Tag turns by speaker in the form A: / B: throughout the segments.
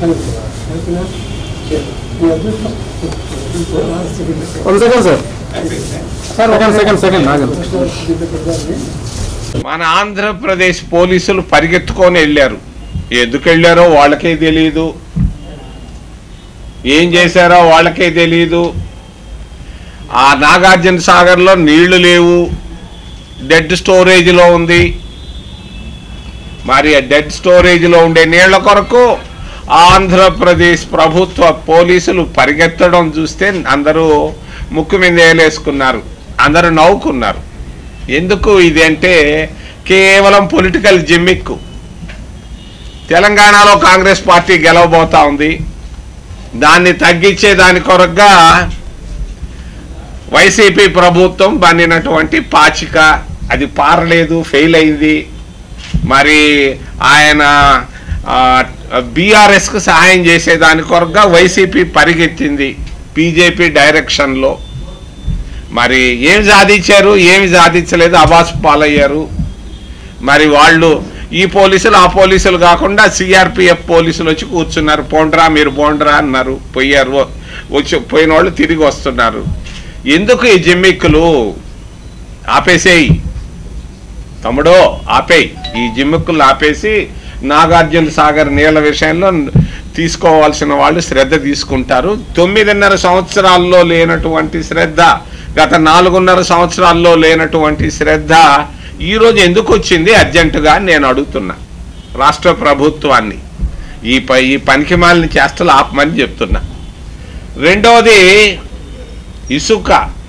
A: one second sir second second second ఆగండి
B: మన ఆంధ్రప్రదేశ్ పోలీసులు పరిగెత్తుకొని వెళ్ళారు ఎందుకు వెళ్ళారో వాళ్ళకే తెలియదు ఏం చేశారో వాళ్ళకే తెలియదు ఆ నాగార్జున సాగర్లో నీళ్లు లేవు డెడ్ స్టోరేజ్లో ఉంది మరి ఆ డెడ్ స్టోరేజ్లో ఉండే నీళ్ల కొరకు ఆంధ్రప్రదేశ్ ప్రభుత్వ పోలీసులు పరిగెత్తడం చూస్తే అందరూ ముక్కు మీద వేలేసుకున్నారు అందరూ నవ్వుకున్నారు ఎందుకు ఇది అంటే కేవలం పొలిటికల్ జిమ్మిక్కు తెలంగాణలో కాంగ్రెస్ పార్టీ గెలవబోతా ఉంది దాన్ని తగ్గించే దాని కొరకుగా వైసీపీ ప్రభుత్వం బండినటువంటి పాచిక అది పారలేదు ఫెయిల్ అయింది మరి ఆయన బీఆర్ఎస్కు సహాయం చేసే దాని కొరకుగా వైసీపీ పరిగెత్తింది బీజేపీ డైరెక్షన్లో మరి ఏం సాధించారు ఏమి సాధించలేదు అబాస్ పాలయ్యారు మరి వాళ్ళు ఈ పోలీసులు ఆ పోలీసులు కాకుండా సిఆర్పిఎఫ్ పోలీసులు వచ్చి కూర్చున్నారు పోండ్రా మీరు పోండ్రా అన్నారు పోయారు వచ్చి పోయిన వాళ్ళు తిరిగి వస్తున్నారు ఎందుకు ఈ జిమ్మిక్కులు ఆపేసేయి తమ్ముడో ఆపేయి ఈ జిమ్మిక్కులు ఆపేసి నాగార్జున సాగర్ నీళ్ళ విషయంలో తీసుకోవాల్సిన వాళ్ళు శ్రద్ధ తీసుకుంటారు తొమ్మిదిన్నర సంవత్సరాల్లో లేనటువంటి శ్రద్ధ గత నాలుగున్నర సంవత్సరాల్లో లేనటువంటి శ్రద్ధ ఈరోజు ఎందుకు వచ్చింది అర్జెంటుగా అని నేను అడుగుతున్నా రాష్ట్ర ప్రభుత్వాన్ని ఈ ప ఈ పనికిమాలిన చేష్టలు ఆపమని చెప్తున్నా రెండవది ఇసుక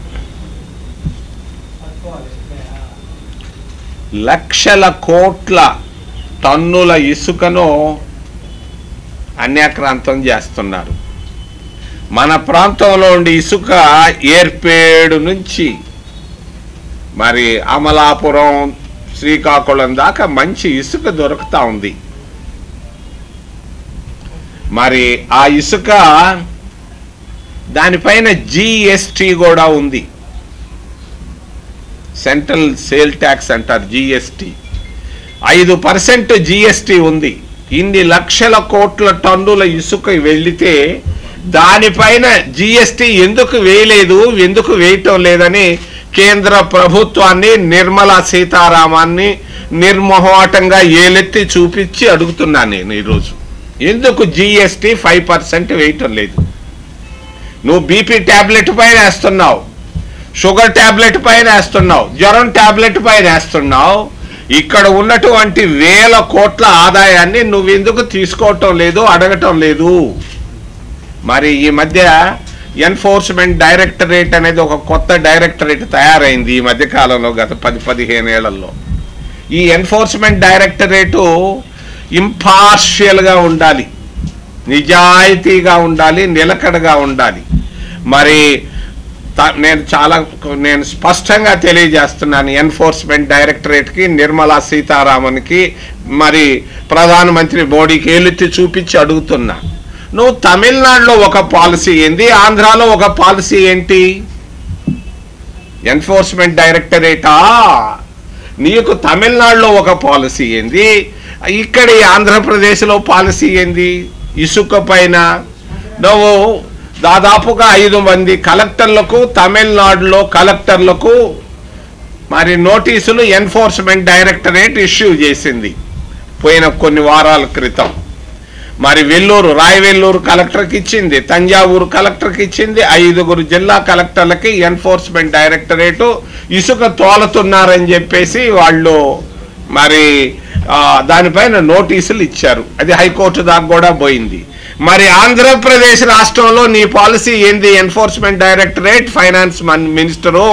B: లక్షల కోట్ల టన్నుల ఇసుకను అన్యాక్రాంతం చేస్తున్నారు మన ప్రాంతంలో ఉండి ఇసుక ఏర్పేడు నుంచి మరి అమలాపురం శ్రీకాకుళం దాకా మంచి ఇసుక దొరుకుతా ఉంది మరి ఆ ఇసుక దానిపైన జిఎస్టి కూడా ఉంది సెంట్రల్ సేల్ ట్యాక్స్ అంటారు జిఎస్టి ఐదు పర్సెంట్ జిఎస్టి ఉంది ఇన్ని లక్షల కోట్ల టన్నుల ఇసుక వెళితే దానిపైన జిఎస్టి ఎందుకు వేయలేదు ఎందుకు వేయటం లేదని కేంద్ర ప్రభుత్వాన్ని నిర్మలా సీతారామాన్ని నిర్మోహమాటంగా ఏలెత్తి చూపించి అడుగుతున్నాను నేను ఈరోజు ఎందుకు జిఎస్టి ఫైవ్ పర్సెంట్ వేయటం లేదు నువ్వు బీపీ ట్యాబ్లెట్ పైన వేస్తున్నావు షుగర్ ట్యాబ్లెట్ పైన వేస్తున్నావు జ్వరం ట్యాబ్లెట్ పైన వేస్తున్నావు ఇక్కడ ఉన్నటువంటి వేల కోట్ల ఆదాయాన్ని నువ్వు ఎందుకు తీసుకోవటం లేదు అడగటం లేదు మరి ఈ మధ్య ఎన్ఫోర్స్మెంట్ డైరెక్టరేట్ అనేది ఒక కొత్త డైరెక్టరేట్ తయారైంది ఈ మధ్య కాలంలో గత పది పదిహేను ఏళ్లలో ఈ ఎన్ఫోర్స్మెంట్ డైరెక్టరేటు ఇంపార్షియల్గా ఉండాలి నిజాయితీగా ఉండాలి నిలకడగా ఉండాలి మరి త- నేను చాలా నేను స్పష్టంగా తెలియజేస్తున్నాను ఎన్ఫోర్స్మెంట్ డైరెక్టరేట్కి నిర్మలా సీతారామన్కి మరి ప్రధానమంత్రి మోడీకి ఏలెత్తి చూపించి అడుగుతున్నా నువ్వు తమిళనాడులో ఒక పాలసీ ఏంది ఆంధ్రాలో ఒక పాలసీ ఏంటి ఎన్ఫోర్స్మెంట్ డైరెక్టరేటా నీకు తమిళనాడులో ఒక పాలసీ ఏంది ఇక్కడ ఈ ఆంధ్రప్రదేశ్లో పాలసీ ఏంది ఇసుక పైన నువ్వు దాదాపుగా ఐదు మంది కలెక్టర్లకు తమిళనాడులో కలెక్టర్లకు మరి నోటీసులు ఎన్ఫోర్స్మెంట్ డైరెక్టరేట్ ఇష్యూ చేసింది పోయిన కొన్ని వారాల క్రితం మరి వెల్లూరు రాయవెల్లూరు కలెక్టర్కి ఇచ్చింది తంజావూరు కలెక్టర్కి ఇచ్చింది ఐదుగురు జిల్లా కలెక్టర్లకి ఎన్ఫోర్స్మెంట్ డైరెక్టరేటు ఇసుక తోలుతున్నారని చెప్పేసి వాళ్ళు మరి ఆ, దానిపైన నోటీసులు ఇచ్చారు అది హైకోర్టు దాకా కూడా పోయింది మరి ఆంధ్రప్రదేశ్ రాష్ట్రంలో నీ పాలసీ ఏంది ఎన్ఫోర్స్మెంట్ డైరెక్టరేట్ ఫైనాన్స్ మన్- మినిస్టరు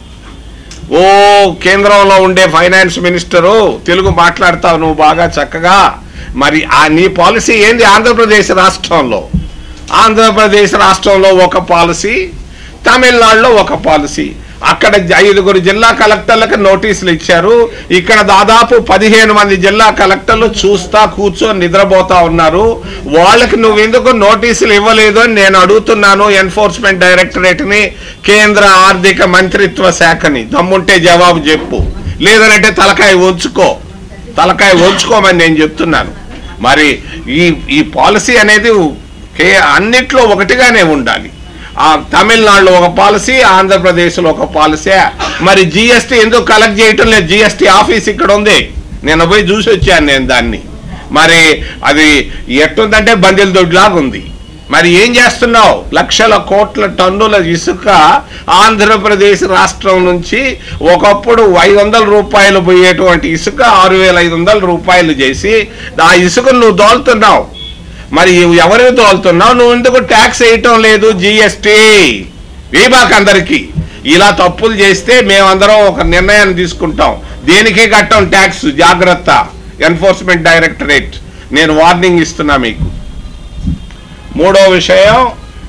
B: ఓ కేంద్రంలో ఉండే ఫైనాన్స్ మినిస్టరు తెలుగు మాట్లాడతావు నువ్వు బాగా చక్కగా మరి ఆ నీ పాలసీ ఏంది ఆంధ్రప్రదేశ్ రాష్ట్రంలో ఆంధ్రప్రదేశ్ రాష్ట్రంలో ఒక పాలసీ తమిళనాడులో ఒక పాలసీ అక్కడ జ- ఐదుగురు జిల్లా కలెక్టర్లకు నోటీసులు ఇచ్చారు ఇక్కడ దాదాపు పదిహేను మంది జిల్లా కలెక్టర్లు చూస్తా కూర్చొని నిద్రపోతా ఉన్నారు వాళ్ళకి నువ్వెందుకు నోటీసులు ఇవ్వలేదు అని నేను అడుగుతున్నాను ఎన్ఫోర్స్మెంట్ డైరెక్టరేట్ని కేంద్ర ఆర్థిక మంత్రిత్వ శాఖని దమ్ముంటే జవాబు చెప్పు లేదనంటే తలకాయ ఉంచుకో తలకాయ ఉంచుకోమని నేను చెప్తున్నాను మరి ఈ ఈ పాలసీ అనేది కే అన్నిట్లో ఒకటిగానే ఉండాలి ఆ తమిళనాడులో ఒక పాలసీ ఆంధ్రప్రదేశ్లో ఒక పాలసీ మరి జిఎస్టీ ఎందుకు కలెక్ట్ చేయటం లేదు జిఎస్టీ ఆఫీస్ ఇక్కడ ఉంది నేను పోయి చూసి వచ్చాను నేను దాన్ని మరి అది ఎట్టుందంటే బందెల దొడ్లాగా ఉంది మరి ఏం చేస్తున్నావు లక్షల కోట్ల టన్నుల ఇసుక ఆంధ్రప్రదేశ్ రాష్ట్రం నుంచి ఒకప్పుడు ఐదు వందల రూపాయలు పోయేటువంటి ఇసుక ఆరు వేల ఐదు వందల రూపాయలు చేసి ఆ ఇసుకను నువ్వు దోలుతున్నావు మరి ఎవరికి తోలుతున్నావు నువ్వు ఎందుకు ట్యాక్స్ వేయటం లేదు జిఎస్టీ వేబాక్ అందరికి ఇలా తప్పులు చేస్తే మేమందరం ఒక నిర్ణయాన్ని తీసుకుంటాం దేనికి కట్టం ట్యాక్స్ జాగ్రత్త ఎన్ఫోర్స్మెంట్ డైరెక్టరేట్ నేను వార్నింగ్ ఇస్తున్నా మీకు మూడో విషయం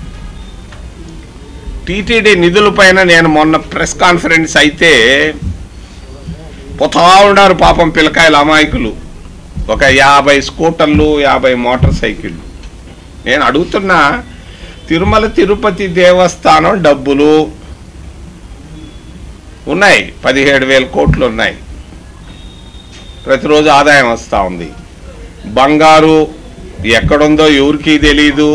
B: టీటీడీ నిధులపైన నేను మొన్న ప్రెస్ కాన్ఫరెన్స్ అయితే పోతా ఉన్నారు పాపం పిల్లకాయల అమాయకులు ఒక యాభై స్కూటర్లు యాభై మోటార్ సైకిళ్ళు నేను అడుగుతున్నా తిరుమల తిరుపతి దేవస్థానం డబ్బులు ఉన్నాయి పదిహేడు వేల కోట్లు ఉన్నాయి ప్రతిరోజు ఆదాయం వస్తూ ఉంది బంగారు ఎక్కడుందో ఎవరికి తెలీదు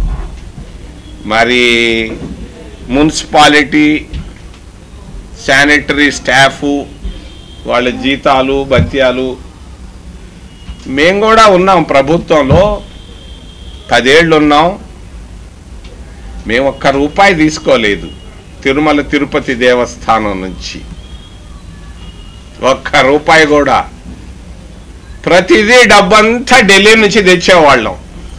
B: మరి మున్సిపాలిటీ శానిటరీ స్టాఫు వాళ్ళ జీతాలు భత్యాలు మేము కూడా ఉన్నాం ప్రభుత్వంలో పదేళ్ళు ఉన్నాం మేము ఒక్క రూపాయి తీసుకోలేదు తిరుమల తిరుపతి దేవస్థానం నుంచి ఒక్క రూపాయి కూడా ప్రతిదీ డబ్బంతా ఢిల్లీ నుంచి తెచ్చేవాళ్ళం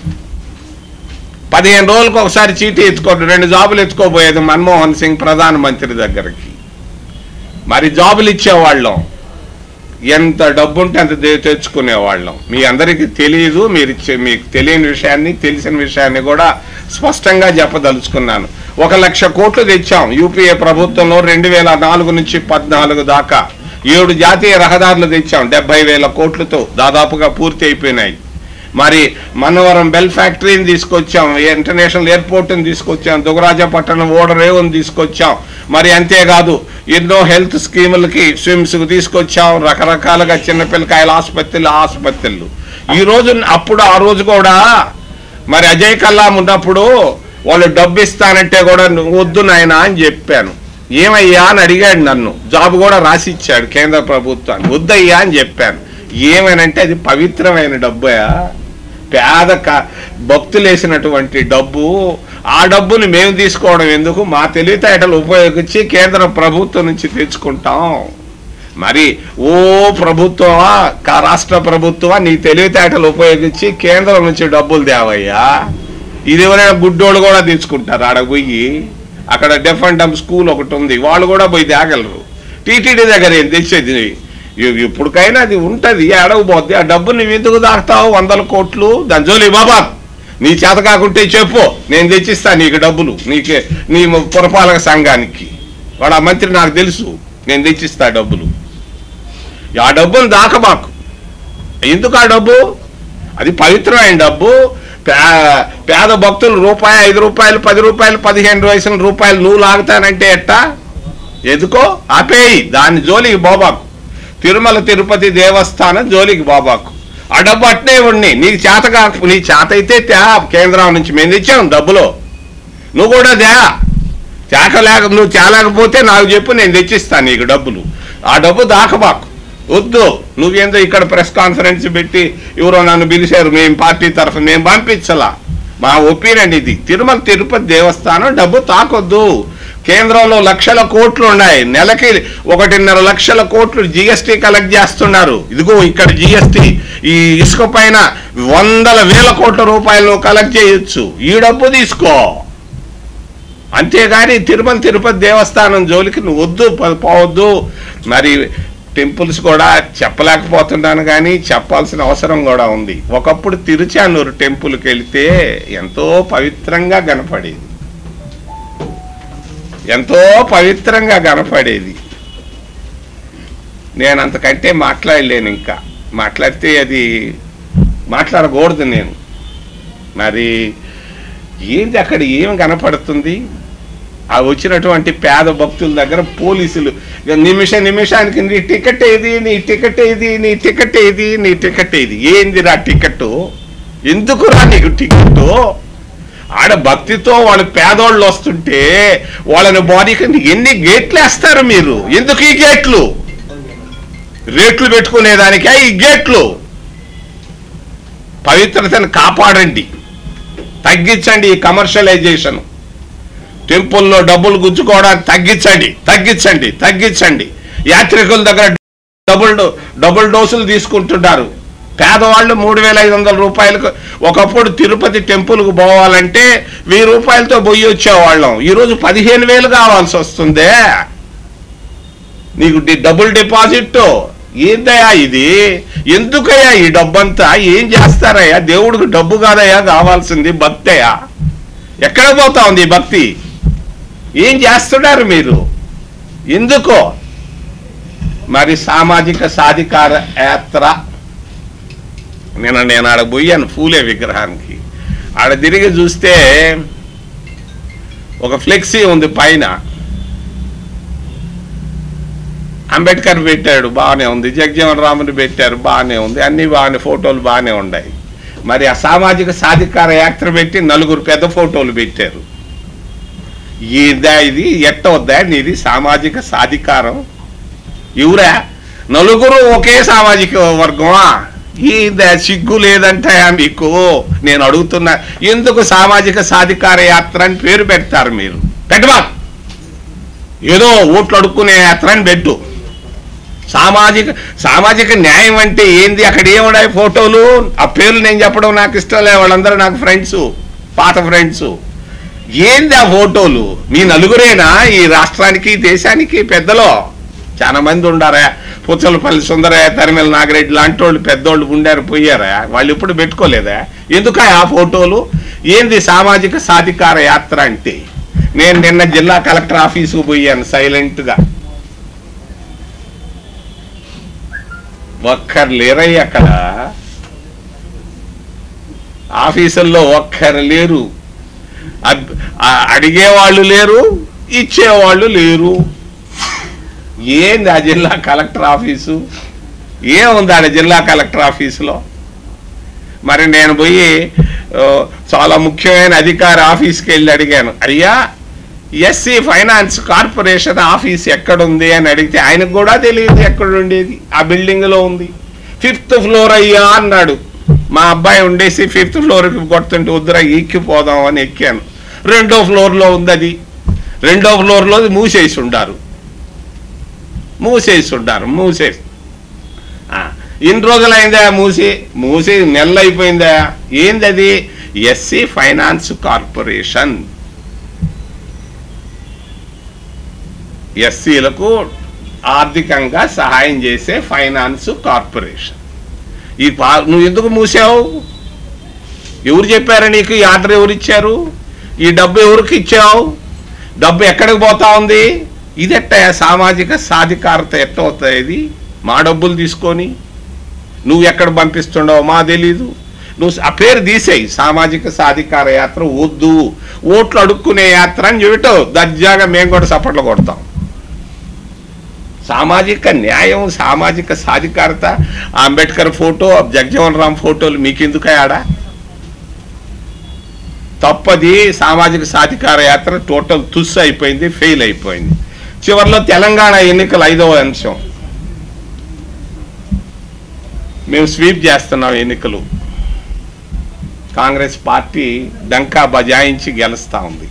B: పదిహేను రోజులకు ఒకసారి చీటీ ఎత్తుకో రెండు జాబులు ఎత్తుకోబోయేది మన్మోహన్ సింగ్ ప్రధానమంత్రి దగ్గరికి మరి జాబులు ఇచ్చేవాళ్ళం ఎంత డబ్బు ఉంటే అంత దే- తెచ్చుకునేవాళ్ళం మీ అందరికీ తెలియదు మీరు ఇచ్చే మీకు తెలియని విషయాన్ని తెలిసిన విషయాన్ని కూడా స్పష్టంగా చెప్పదలుచుకున్నాను ఒక లక్ష కోట్లు తెచ్చాం యూపీఏ ప్రభుత్వంలో రెండు వేల నాలుగు నుంచి పద్నాలుగు దాకా ఏడు జాతీయ రహదారులు తెచ్చాం డెబ్బై వేల కోట్లతో దాదాపుగా పూర్తి అయిపోయినాయి మరి మనవరం బెల్ ఫ్యాక్టరీని తీసుకొచ్చాం ఇంటర్నేషనల్ ఎయిర్పోర్ట్ని తీసుకొచ్చాం దుగరాజపట్నం ఓడరేవుని తీసుకొచ్చాం మరి అంతేకాదు ఎన్నో హెల్త్ స్కీములకి స్విమ్స్ తీసుకొచ్చాం రకరకాలుగా చిన్నపిల్లకాయల ఆసుపత్రులు ఆసుపత్రులు ఈ రోజు అప్పుడు ఆ రోజు కూడా మరి అజయ్ కల్లాం ఉన్నప్పుడు వాళ్ళు డబ్బు ఇస్తానంటే కూడా నువ్వు వద్దు నాయనా అని చెప్పాను ఏమయ్యా అని అడిగాడు నన్ను జాబ్ కూడా రాసి ఇచ్చాడు కేంద్ర ప్రభుత్వాన్ని వద్దయ్యా అని చెప్పాను ఏమనంటే అది పవిత్రమైన డబ్బయా పేద క- భక్తులేసినటువంటి డబ్బు ఆ డబ్బుని మేము తీసుకోవడం ఎందుకు మా తెలివితేటలు ఉపయోగించి కేంద్ర ప్రభుత్వం నుంచి తెచ్చుకుంటాం మరి ఓ ప్రభుత్వమా కా- రాష్ట్ర ప్రభుత్వమా నీ తెలివితేటలు ఉపయోగించి కేంద్రం నుంచి డబ్బులు తేవయ్యా ఇది ఎవరైనా గుడ్డోళ్ళు కూడా తెచ్చుకుంటారు ఆడ పోయి అక్కడ డెఫ్ అండ్ డమ్ స్కూల్ ఒకటి ఉంది వాళ్ళు కూడా పోయి తేగలరు టీటీడీ దగ్గర ఏం తెచ్చేది ఇ- ఇప్పటికైనా అది ఉంటుంది అడగబోద్ది ఆ డబ్బు నువ్వు ఎందుకు దాస్తావు వందల కోట్లు దాని జోలి బాబా నీ చేత కాకుంటే చెప్పు నేను తెచ్చిస్తా నీకు డబ్బులు నీకే నీ పురపాలక సంఘానికి వాడు ఆ మంత్రి నాకు తెలుసు నేను తెచ్చిస్తా డబ్బులు ఆ డబ్బును దాకమాకు ఎందుకు ఆ డబ్బు అది పవిత్రమైన డబ్బు పే- పేద భక్తులు రూపాయి ఐదు రూపాయలు పది రూపాయలు పదిహేను వయసుల రూపాయలు నువ్వు లాగుతానంటే ఎట్టా ఎందుకో ఆపేయి దాని జోలికి బాబాకు తిరుమల తిరుపతి దేవస్థానం జోలికి బాబాకు ఆ డబ్బు అట్నే ఉండి నీకు చేత కాక నీ చేత అయితే తే కేంద్రం నుంచి మేము తెచ్చాం డబ్బులు నువ్వు కూడా దే చేక లేక నువ్వు తేలేకపోతే నాకు చెప్పు నేను తెచ్చిస్తాను నీకు డబ్బులు ఆ డబ్బు దాకబాకు వద్దు నువ్వేందో ఇక్కడ ప్రెస్ కాన్ఫరెన్స్ పెట్టి ఎవరో నన్ను పిలిచారు మేము పార్టీ తరఫున మేము పంపించలా మా ఒపీనియన్ ఇది తిరుమల తిరుపతి దేవస్థానం డబ్బు తాకొద్దు కేంద్రంలో లక్షల కోట్లు ఉన్నాయి నెలకి ఒకటిన్నర లక్షల కోట్లు జిఎస్టీ కలెక్ట్ చేస్తున్నారు ఇదిగో ఇక్కడ జిఎస్టీ ఈ ఇసుక పైన వందల వేల కోట్ల రూపాయలు కలెక్ట్ చేయొచ్చు ఈ డబ్బు తీసుకో అంతేగాని తిరుమల తిరుపతి దేవస్థానం జోలికి నువ్వు వద్దు ప- పోవద్దు మరి టెంపుల్స్ కూడా చెప్పలేకపోతున్నాను కానీ చెప్పాల్సిన అవసరం కూడా ఉంది ఒకప్పుడు తిరుచానూరు టెంపుల్కి వెళితే ఎంతో పవిత్రంగా కనపడేది ఎంతో పవిత్రంగా కనపడేది నేను అంతకంటే మాట్లాడలేను ఇంకా మాట్లాడితే అది మాట్లాడకూడదు నేను మరి ఏంది అక్కడ ఏం కనపడుతుంది ఆ వచ్చినటువంటి పేద భక్తుల దగ్గర పోలీసులు ఇక నిమిష నిమిషానికి నీ టికెట్ ఏది నీ టికెట్ ఏది నీ టికెట్ ఏది నీ టికెట్ ఏది ఏందిరా టికెట్ ఎందుకురా నీకు టికెట్ ఆడ భక్తితో వాళ్ళు పేదోళ్ళు వస్తుంటే వాళ్ళని బాడీకి ఎన్ని గేట్లు వేస్తారు మీరు ఎందుకు ఈ గేట్లు రేట్లు పెట్టుకునేదానికే ఈ గేట్లు పవిత్రతను కాపాడండి తగ్గించండి ఈ కమర్షియలైజేషన్ టెంపుల్లో డబ్బులు గుంజుకోవడానికి తగ్గించండి తగ్గించండి తగ్గించండి యాత్రికుల దగ్గర డబుల్ డో- డబుల్ డోసులు తీసుకుంటున్నారు పేదవాళ్ళు మూడు వేల ఐదు వందల రూపాయలకు ఒకప్పుడు తిరుపతి టెంపుల్కు పోవాలంటే వెయ్యి రూపాయలతో పోయి వచ్చేవాళ్ళం ఈరోజు పదిహేను వేలు కావాల్సి వస్తుందే నీకు డి- డబుల్ డిపాజిట్ ఏందయ్యా ఇది ఎందుకయ్యా ఈ డబ్బంతా ఏం చేస్తారయ్యా దేవుడికి డబ్బు కాదయ్యా కావాల్సింది భక్తయ్యా ఎక్కడ పోతా ఉంది ఈ భక్తి ఏం చేస్తున్నారు మీరు ఎందుకో మరి సామాజిక సాధికార యాత్ర నిన్న నేను ఆడ పోయాను ఫూలే విగ్రహానికి ఆడ తిరిగి చూస్తే ఒక ఫ్లెక్సీ ఉంది పైన అంబేద్కర్ పెట్టాడు బాగానే ఉంది జగజీవన్ రాముని పెట్టారు బాగానే ఉంది అన్ని బాగానే ఫోటోలు బాగానే ఉన్నాయి మరి ఆ సామాజిక సాధికార యాత్ర పెట్టి నలుగురు పెద్ద ఫోటోలు పెట్టారు ఏందా ఇది ఎట్ట వద్దా నీది సామాజిక సాధికారం ఎవరా నలుగురు ఒకే సామాజిక వర్గమా ఏందా సిగ్గు లేదంటాయా మీకు నేను అడుగుతున్నా ఎందుకు సామాజిక సాధికార యాత్ర అని పేరు పెడతారు మీరు పెట్టమా ఏదో ఓట్లు అడుక్కునే యాత్ర అని పెట్టు సామాజిక సామాజిక న్యాయం అంటే ఏంది అక్కడ ఏమున్నాయి ఫోటోలు ఆ పేర్లు నేను చెప్పడం నాకు ఇష్టం లేదు వాళ్ళందరూ నాకు ఫ్రెండ్స్ పాత ఫ్రెండ్స్ ఏంది ఆ ఫోటోలు మీ నలుగురేనా ఈ రాష్ట్రానికి దేశానికి పెద్దలో చాలా మంది ఉండారా పుచ్చలపల్లి సుందరయ్య తరిమల నాగిరెడ్డి లాంటి వాళ్ళు పెద్దోళ్ళు ఉండారు పోయారా వాళ్ళు ఇప్పుడు పెట్టుకోలేదా ఎందుక ఆ ఫోటోలు ఏంది సామాజిక సాధికార యాత్ర అంటే నేను నిన్న జిల్లా కలెక్టర్ ఆఫీసుకు పోయాను సైలెంట్గా ఒక్కరు లేరయ్య అక్కడ ఆఫీసుల్లో ఒక్కరు లేరు అబ్- ఆ- అడిగేవాళ్ళు లేరు ఇచ్చేవాళ్ళు లేరు ఏంది ఆ జిల్లా కలెక్టర్ ఆఫీసు ఏముంది ఆడ జిల్లా కలెక్టర్ ఆఫీసులో మరి నేను పోయి ఆ, చాలా ముఖ్యమైన అధికారి ఆఫీస్కి వెళ్ళి అడిగాను అయ్యా ఎస్సీ ఫైనాన్స్ కార్పొరేషన్ ఆఫీస్ ఎక్కడుంది అని అడిగితే ఆయనకు కూడా తెలియదు ఎక్కడ ఉండేది ఆ బిల్డింగ్లో ఉంది ఫిఫ్త్ ఫ్లోర్ అయ్యా అన్నాడు మా అబ్బాయి ఉండేసి ఫిఫ్త్ ఫ్లోర్కి కొడుతుంటే వద్దురా ఎక్కిపోదాం అని ఎక్కాను రెండో ఫ్లోర్లో ఉంది అది రెండో ఫ్లోర్లో మూసేసి ఉండారు మూసేసి ఉండారు మూసేసి ఆ, ఎన్ని రోజులైందా మూసి మూసి నెల అయిపోయిందా ఏంది అది ఎస్సీ ఫైనాన్స్ కార్పొరేషన్ ఎస్సీలకు ఆర్థికంగా సహాయం చేసే ఫైనాన్స్ కార్పొరేషన్ ఈ పా నువ్వు ఎందుకు మూసావు ఎవరు చెప్పారు నీకు ఈ ఆర్డర్ ఎవరు ఇచ్చారు ఈ డబ్బు ఎవరికి ఇచ్చావు డబ్బు ఎక్కడికి పోతా ఉంది ఇది ఎట్ట సామాజిక సాధికారత ఎట్ట అవుతాయి ఇది మా డబ్బులు తీసుకొని నువ్వు ఎక్కడ పంపిస్తుండవు మా తెలీదు నువ్వు ఆ పేరు తీసేయి సామాజిక సాధికార యాత్ర వద్దు ఓట్లు అడుక్కునే యాత్ర అని చెబుతావు దర్జాగా మేము కూడా సపోర్ట్లు కొడతాం సామాజిక న్యాయం సామాజిక సాధికారత ఆ అంబేద్కర్ ఫోటో జగజీవన్ రామ్ ఫోటోలు మీకెందుకు ఆడా తప్పది సామాజిక సాధికార యాత్ర టోటల్ తుస్సు అయిపోయింది ఫెయిల్ అయిపోయింది చివరిలో తెలంగాణ ఎన్నికల ఐదవ అంశం మేము స్వీప్ చేస్తున్నాం ఎన్నికలు కాంగ్రెస్ పార్టీ డంకా బజాయించి గెలుస్తూ ఉంది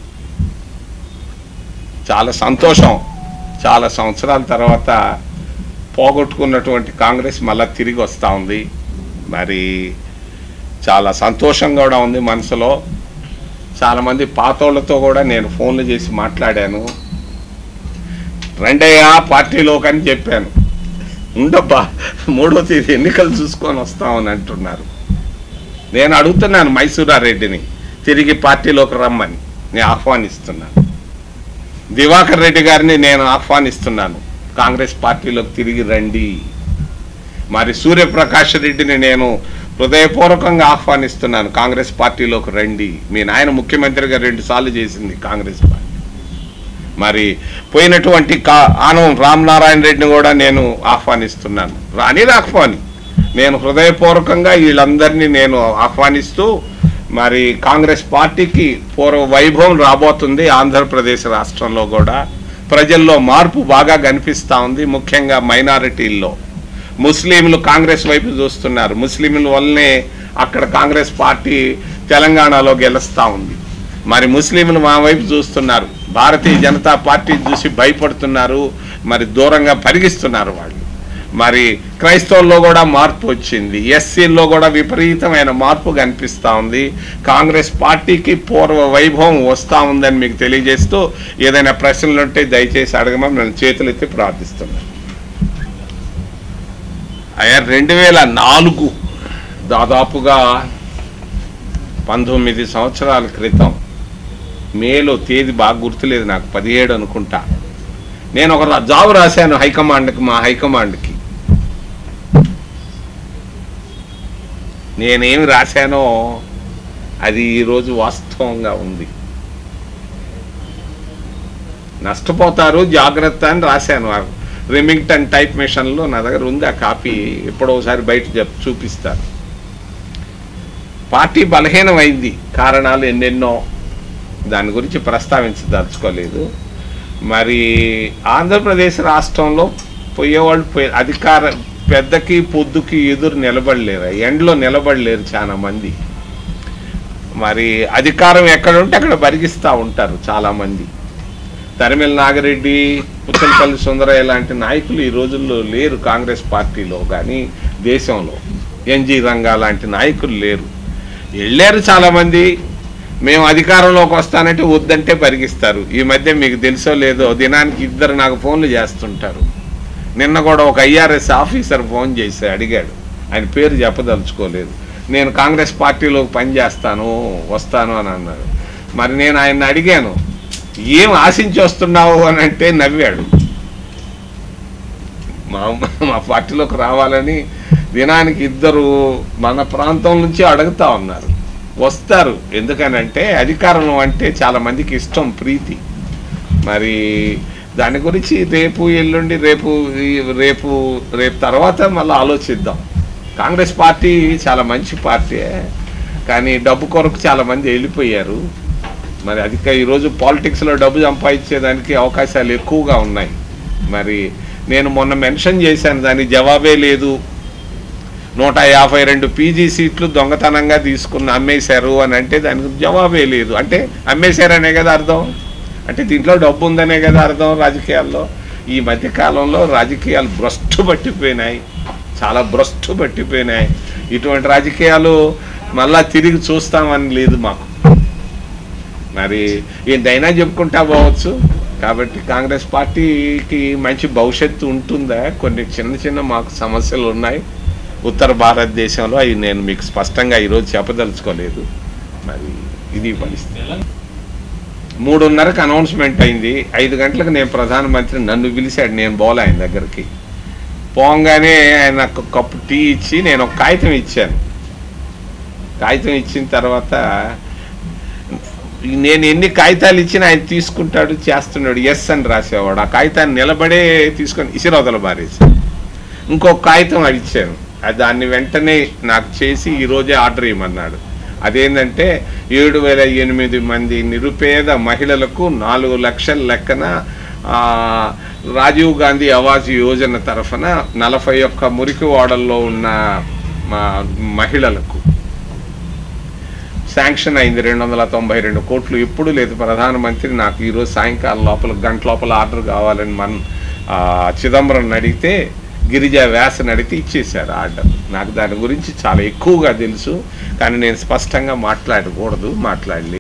B: చాలా సంతోషం చాలా సంవత్సరాల తర్వాత పోగొట్టుకున్నటువంటి కాంగ్రెస్ మళ్ళా తిరిగి వస్తూ ఉంది మరి చాలా సంతోషంగా కూడా ఉంది మనసులో చాలామంది పాతోళ్ళతో కూడా నేను ఫోన్లు చేసి మాట్లాడాను రెండయ్యా పార్టీలోకి అని చెప్పాను ఉండబ్బా మూడో తేదీ ఎన్నికలు చూసుకొని వస్తామని అంటున్నారు నేను అడుగుతున్నాను మైసూరారెడ్డిని తిరిగి పార్టీలోకి రమ్మని నేను ఆహ్వానిస్తున్నాను దివాకర్ రెడ్డి గారిని నేను ఆహ్వానిస్తున్నాను కాంగ్రెస్ పార్టీలోకి తిరిగి రండి మరి సూర్యప్రకాష్ రెడ్డిని నేను హృదయపూర్వకంగా ఆహ్వానిస్తున్నాను కాంగ్రెస్ పార్టీలోకి రండి మీ నాయన ముఖ్యమంత్రిగా రెండు సార్లు చేసింది కాంగ్రెస్ పార్టీ మరి పోయినటువంటి కా ఆనం రామనారాయణ రెడ్డిని కూడా నేను ఆహ్వానిస్తున్నాను రాని రాకపోని నేను హృదయపూర్వకంగా వీళ్ళందరినీ నేను ఆహ్వానిస్తూ మరి కాంగ్రెస్ పార్టీకి పూర్వ వైభవం రాబోతుంది ఆంధ్రప్రదేశ్ రాష్ట్రంలో కూడా ప్రజల్లో మార్పు బాగా కనిపిస్తూ ఉంది ముఖ్యంగా మైనారిటీల్లో ముస్లింలు కాంగ్రెస్ వైపు చూస్తున్నారు ముస్లింల వల్లనే అక్కడ కాంగ్రెస్ పార్టీ తెలంగాణలో గెలుస్తూ ఉంది మరి ముస్లింలు మా వైపు చూస్తున్నారు భారతీయ జనతా పార్టీ చూసి భయపడుతున్నారు మరి దూరంగా పరిగిస్తున్నారు వాళ్ళు మరి క్రైస్తవుల్లో కూడా మార్పు వచ్చింది ఎస్సీల్లో కూడా విపరీతమైన మార్పు కనిపిస్తూ ఉంది కాంగ్రెస్ పార్టీకి పూర్వ వైభవం వస్తూ ఉందని మీకు తెలియజేస్తూ ఏదైనా ప్రశ్నలు ఉంటే దయచేసి అడగమని నేను చేతులెత్తి ప్రార్థిస్తున్నాను అయ్యా రెండు వేల నాలుగు దాదాపుగా పంతొమ్మిది సంవత్సరాల క్రితం మేలో తేదీ బాగా గుర్తులేదు నాకు పదిహేడు అనుకుంటా నేను ఒక రా- జాబు రాశాను హైకమాండ్కి మా హైకమాండ్కి నేనేమి రాశానో అది ఈరోజు వాస్తవంగా ఉంది నష్టపోతారు జాగ్రత్త అని రాశాను ఆ రిమింగ్టన్ టైప్ మిషన్లో నా దగ్గర ఉంది ఆ కాపీ ఎప్పుడో ఒకసారి బయట చెప్ చూపిస్తారు పార్టీ బలహీనమైంది కారణాలు ఎన్నెన్నో దాని గురించి ప్రస్తావించదలుచుకోలేదు మరి ఆంధ్రప్రదేశ్ రాష్ట్రంలో పోయేవాళ్ళు పోయే అధికార పెద్దకి పొద్దుకి ఎదురు నిలబడలేరు ఎండలో నిలబడలేరు చాలా మంది మరి అధికారం ఎక్కడ ఉంటే అక్కడ బరిగిస్తూ ఉంటారు చాలా మంది తరిమిల నాగిరెడ్డి పుచ్చలపల్లి సుందరయ్య లాంటి నాయకులు ఈ రోజుల్లో లేరు కాంగ్రెస్ పార్టీలో కానీ దేశంలో ఎన్జి రంగా లాంటి నాయకులు లేరు వెళ్ళారు చాలామంది మేము అధికారంలోకి వస్తానంటే వద్దంటే పరిగిస్తారు ఈ మధ్య మీకు తెలుసో లేదో దినానికి ఇద్దరు నాకు ఫోన్లు చేస్తుంటారు నిన్న కూడా ఒక ఐఆర్ఎస్ ఆఫీసర్ ఫోన్ చేసి అడిగాడు ఆయన పేరు చెప్పదలుచుకోలేదు నేను కాంగ్రెస్ పార్టీలోకి పనిచేస్తాను వస్తాను అని అన్నాడు మరి నేను ఆయన అడిగాను ఏం ఆశించి వస్తున్నావు అని అంటే నవ్వాడు మా మా పార్టీలోకి రావాలని దినానికి ఇద్దరు మన ప్రాంతం నుంచి అడుగుతా ఉన్నారు వస్తారు ఎందుకనంటే అధికారం అంటే చాలా మందికి ఇష్టం ప్రీతి మరి దాని గురించి రేపు ఎల్లుండి రేపు ఈ- రేపు రేపు తర్వాత మళ్ళీ ఆలోచిద్దాం కాంగ్రెస్ పార్టీ చాలా మంచి పార్టీ కానీ డబ్బు కొరకు చాలా మంది వెళ్ళిపోయారు మరి అధిక ఈరోజు పాలిటిక్స్లో డబ్బు సంపాదించేదానికి అవకాశాలు ఎక్కువగా ఉన్నాయి మరి నేను మొన్న మెన్షన్ చేశాను దానికి జవాబే లేదు నూట యాభై రెండు పీజీ సీట్లు దొంగతనంగా తీసుకున్న అమ్మేశారు అని అంటే దానికి జవాబే లేదు అంటే అమ్మేశారనే కదా అర్థం అంటే దీంట్లో డబ్బు ఉందనే కదా అర్థం రాజకీయాల్లో ఈ మధ్య కాలంలో రాజకీయాలు భ్రష్టు పట్టిపోయినాయి చాలా భ్రష్టు పట్టిపోయినాయి ఇటువంటి రాజకీయాలు మళ్ళా తిరిగి చూస్తామని లేదు మాకు మరి ఏంటైనా చెప్పుకుంటా పోవచ్చు కాబట్టి కాంగ్రెస్ పార్టీకి మంచి భవిష్యత్తు ఉంటుందా కొన్ని చిన్న చిన్న మాకు సమస్యలు ఉన్నాయి ఉత్తర భారతదేశంలో అవి నేను మీకు స్పష్టంగా ఈరోజు చెప్పదలుచుకోలేదు మరి ఇది పరిస్థితి మూడున్నరకు అనౌన్స్మెంట్ అయింది ఐదు గంటలకు నేను ప్రధానమంత్రి నన్ను పిలిచాడు నేను పోలే ఆయన దగ్గరికి పోగానే ఆయన నాకు ఒక కప్పు టీ ఇచ్చి నేను ఒక కాగితం ఇచ్చాను కాగితం ఇచ్చిన తర్వాత నేను ఎన్ని కాగితాలు ఇచ్చినా ఆయన తీసుకుంటాడు చేస్తున్నాడు ఎస్ అని రాసేవాడు ఆ కాగితాన్ని నిలబడే తీసుకొని ఇసిరవతల బారేసి ఇంకో కాగితం అడిచాను అది దాన్ని వెంటనే నాకు చేసి ఈరోజే ఆర్డర్ ఇవ్వమన్నాడు అదేంటంటే ఏడు వేల ఎనిమిది మంది నిరుపేద మహిళలకు నాలుగు లక్షల లెక్కన ఆ, రాజీవ్ గాంధీ ఆవాస్ యోజన తరఫున నలభై ఒక్క మురికి వాడల్లో ఉన్న మా మహిళలకు శాంక్షన్ అయింది రెండు వందల తొంభై రెండు కోట్లు ఎప్పుడు లేదు ప్రధానమంత్రి నాకు ఈరోజు సాయంకాలం లోపల గంట లోపల ఆర్డర్ కావాలని మన ఆ, చిదంబరం అడిగితే గిరిజా వ్యాసని అడిగితే ఇచ్చేశారు ఆర్డర్ నాకు దాని గురించి చాలా ఎక్కువగా తెలుసు కానీ నేను స్పష్టంగా మాట్లాడకూడదు మాట్లాడలేదు